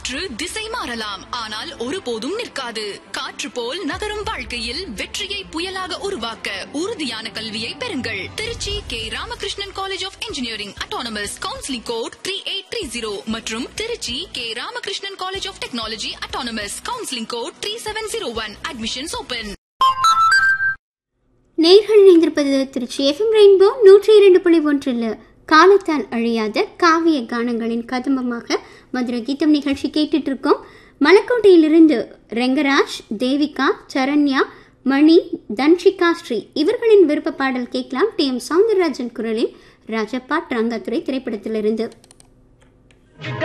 காற்று திசை மாறலாம் ஆனால் ஒருபோதும் நிற்காது காற்று போல் நகரும் வாழ்க்கையில் வெற்றியை புயலாக உருவாக்க உறுதியான கல்வியை பெறுங்கள் Tiruchi K Ramakrishnan college of engineering autonomous counselling code three eight three zero மற்றும் Tiruchi K Ramakrishnan college of technology autonomous counselling code three seven zero one admissions open நேர்கள் இணைந்திருப்பது திருச்சி எஃப்எம் ரெயின்போ நூற்றி இரண்டு புள்ளி ஒன்றில் காலத்தால் அழியாத காவிய கானங்களின் கதம்பமாக மதுரை கீதம் நிகழ்ச்சி கேட்டுட்டு இருக்கோம் மலக்கோட்டையிலிருந்து ரெங்கராஜ் தேவிகா சரண்யா மணி தன்ஷிகா ஸ்ரீ இவர்களின் விருப்ப பாடல் கேட்கலாம் டி எம் சவுந்தரராஜன் குரலில் ராஜப்பா ரங்கத்துறை திரைப்படத்திலிருந்து